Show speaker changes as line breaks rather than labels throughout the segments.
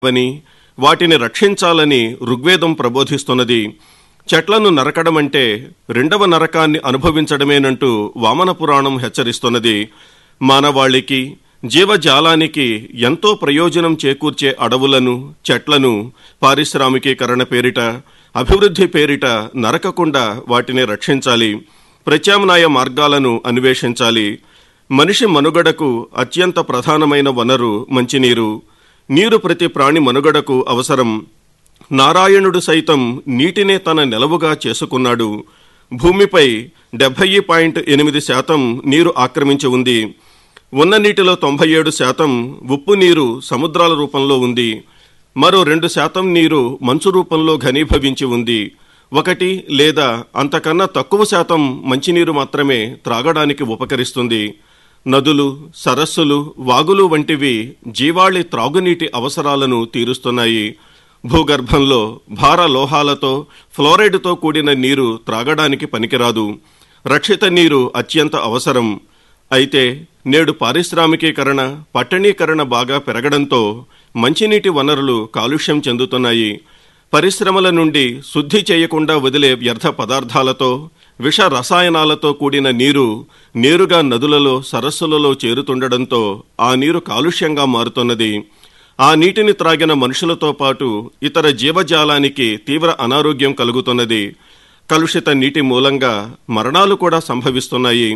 వని వాటిని రక్షించాలని ఋగ్వేదం ప్రబోధిస్తున్నది చెట్లను నరకడం అంటే రెండవ నరకాన్ని అనుభవించడమేనంటూ వామన పురాణం హెచ్చరిస్తున్నది మానవాళికి జీవజాలానికి ఎంతో ప్రయోజనం చేకూర్చే అడవులను చెట్లను పారిశ్రామికీకరణ పేరిట అభివృద్ధి పేరిట నరకకుండా వాటిని రక్షించాలి ప్రత్యామ్నాయ మార్గాలను అన్వేషించాలి మనిషి మనుగడకు అత్యంత ప్రధానమైన వనరు మంచినీరు నీరు ప్రతి ప్రాణి మనుగడకు అవసరం నారాయణుడు సైతం నీటినే తన నిలవుగా చేసుకున్నాడు భూమిపై డెబ్బై పాయింట్ ఎనిమిది శాతం నీరు ఆక్రమించి ఉంది ఉన్న నీటిలో తొంభై ఏడు శాతం ఉప్పు నీరు సముద్రాల రూపంలో ఉంది మరో రెండు శాతం నీరు మంచు రూపంలో ఘనీభవించి ఉంది ఒకటి లేదా అంతకన్నా తక్కువ శాతం మంచినీరు మాత్రమే త్రాగడానికి ఉపకరిస్తుంది నదులు సరస్సులు వాగులు వంటివి జీవాళి త్రాగునీటి అవసరాలను తీరుస్తున్నాయి భూగర్భంలో భార లోహాలతో ఫ్లోరైడ్తో కూడిన నీరు త్రాగడానికి పనికిరాదు రక్షిత నీరు అత్యంత అవసరం అయితే నేడు పారిశ్రామికీకరణ పట్టణీకరణ బాగా పెరగడంతో మంచినీటి వనరులు కాలుష్యం చెందుతున్నాయి పరిశ్రమల నుండి శుద్ధి చేయకుండా వదిలే వ్యర్థ పదార్థాలతో విష రసాయనాలతో కూడిన నీరు నేరుగా నదులలో సరస్సులలో చేరుతుండడంతో ఆ నీరు కాలుష్యంగా మారుతున్నది ఆ నీటిని త్రాగిన మనుషులతో పాటు ఇతర జీవజాలానికి తీవ్ర అనారోగ్యం కలుగుతున్నది కలుషిత నీటి మూలంగా మరణాలు కూడా సంభవిస్తున్నాయి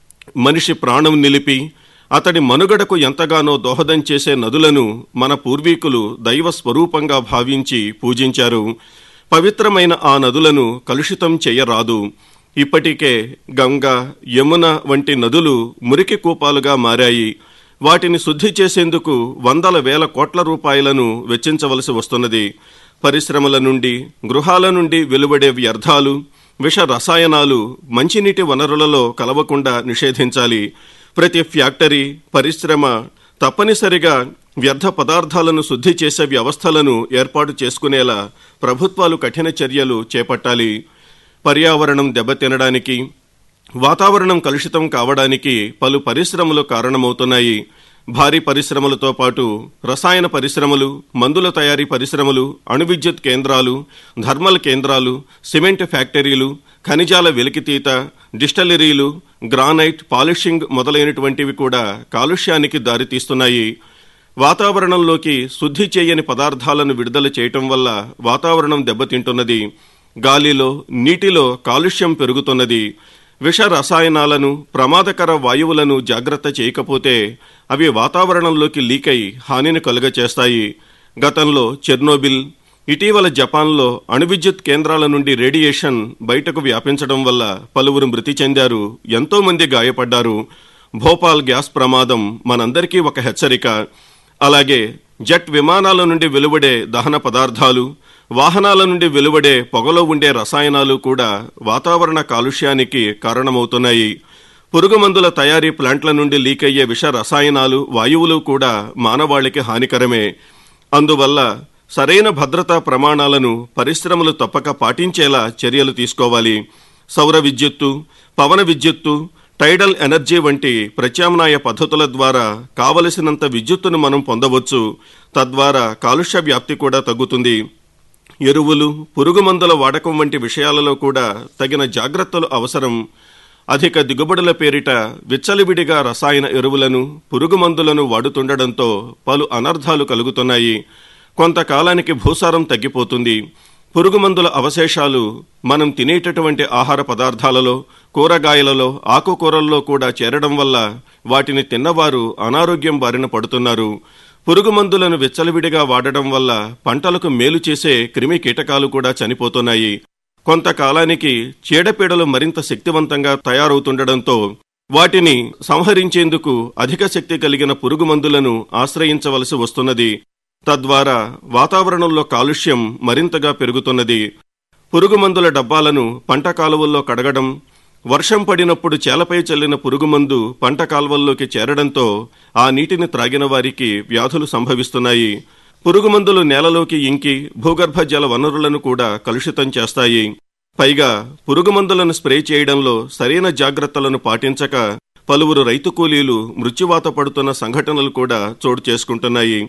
మనిషి ప్రాణం నిలిపి అతడి మనుగడకు ఎంతగానో దోహదం చేసే నదులను మన పూర్వీకులు దైవ స్వరూపంగా భావించి పూజించారు పవిత్రమైన ఆ నదులను కలుషితం చేయరాదు ఇప్పటికే గంగ యమున వంటి నదులు మురికి కూపాలుగా మారాయి వాటిని శుద్ధి చేసేందుకు వందల వేల కోట్ల రూపాయలను వెచ్చించవలసి వస్తున్నది పరిశ్రమల నుండి గృహాల నుండి వెలువడే వ్యర్థాలు విష రసాయనాలు మంచినీటి వనరులలో కలవకుండా నిషేధించాలి ప్రతి ఫ్యాక్టరీ పరిశ్రమ తప్పనిసరిగా వ్యర్థ పదార్థాలను శుద్ధి చేసే వ్యవస్థలను ఏర్పాటు చేసుకునేలా ప్రభుత్వాలు కఠిన చర్యలు చేపట్టాలి పర్యావరణం దెబ్బతినడానికి వాతావరణం కలుషితం కావడానికి పలు పరిశ్రమలు కారణమవుతున్నాయి భారీ పరిశ్రమలతో పాటు రసాయన పరిశ్రమలు మందుల తయారీ పరిశ్రమలు అణు విద్యుత్ కేంద్రాలు థర్మల్ కేంద్రాలు సిమెంట్ ఫ్యాక్టరీలు ఖనిజాల వెలికితీత డిస్టలరీలు గ్రానైట్ పాలిషింగ్ మొదలైనటువంటివి కూడా కాలుష్యానికి దారితీస్తున్నాయి వాతావరణంలోకి శుద్ధి చేయని పదార్థాలను విడుదల చేయటం వల్ల వాతావరణం దెబ్బతింటున్నది గాలిలో నీటిలో కాలుష్యం పెరుగుతున్నది విష రసాయనాలను ప్రమాదకర వాయువులను జాగ్రత్త చేయకపోతే అవి వాతావరణంలోకి లీకై హానిని కలుగచేస్తాయి గతంలో చెర్నోబిల్ ఇటీవల జపాన్లో అణువిద్యుత్ కేంద్రాల నుండి రేడియేషన్ బయటకు వ్యాపించడం వల్ల పలువురు మృతి చెందారు ఎంతో మంది గాయపడ్డారు భోపాల్ గ్యాస్ ప్రమాదం మనందరికీ ఒక హెచ్చరిక అలాగే జెట్ విమానాల నుండి వెలువడే దహన పదార్థాలు వాహనాల నుండి వెలువడే పొగలో ఉండే రసాయనాలు కూడా వాతావరణ కాలుష్యానికి కారణమవుతున్నాయి పురుగు మందుల తయారీ ప్లాంట్ల నుండి లీక్ అయ్యే విష రసాయనాలు వాయువులు కూడా మానవాళికి హానికరమే అందువల్ల సరైన భద్రతా ప్రమాణాలను పరిశ్రమలు తప్పక పాటించేలా చర్యలు తీసుకోవాలి సౌర విద్యుత్తు పవన విద్యుత్తు టైడల్ ఎనర్జీ వంటి ప్రత్యామ్నాయ పద్ధతుల ద్వారా కావలసినంత విద్యుత్తును మనం పొందవచ్చు తద్వారా కాలుష్య వ్యాప్తి కూడా తగ్గుతుంది ఎరువులు పురుగు మందుల వాడకం వంటి విషయాలలో కూడా తగిన జాగ్రత్తలు అవసరం అధిక దిగుబడుల పేరిట విచ్చలివిడిగా రసాయన ఎరువులను పురుగు మందులను వాడుతుండడంతో పలు అనర్థాలు కలుగుతున్నాయి కొంతకాలానికి భూసారం తగ్గిపోతుంది పురుగు మందుల అవశేషాలు మనం తినేటటువంటి ఆహార పదార్థాలలో కూరగాయలలో ఆకుకూరల్లో కూడా చేరడం వల్ల వాటిని తిన్నవారు అనారోగ్యం బారిన పడుతున్నారు పురుగు మందులను విచ్చలవిడిగా వాడడం వల్ల పంటలకు మేలు చేసే క్రిమి కీటకాలు కూడా చనిపోతున్నాయి కొంతకాలానికి చీడపీడలు మరింత శక్తివంతంగా తయారవుతుండడంతో వాటిని సంహరించేందుకు అధిక శక్తి కలిగిన పురుగు మందులను ఆశ్రయించవలసి వస్తున్నది తద్వారా వాతావరణంలో కాలుష్యం మరింతగా పెరుగుతున్నది పురుగు మందుల డబ్బాలను పంట కాలువల్లో కడగడం వర్షం పడినప్పుడు చేలపై చల్లిన పురుగుమందు పంట కాల్వల్లోకి చేరడంతో ఆ నీటిని త్రాగిన వారికి వ్యాధులు సంభవిస్తున్నాయి పురుగుమందులు నేలలోకి ఇంకి భూగర్భ జల వనరులను కూడా కలుషితం చేస్తాయి పైగా పురుగుమందులను స్ప్రే చేయడంలో సరైన జాగ్రత్తలను పాటించక పలువురు రైతు కూలీలు మృత్యువాత పడుతున్న సంఘటనలు కూడా చోటు చేసుకుంటున్నాయి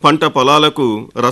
పంట పొలాలకు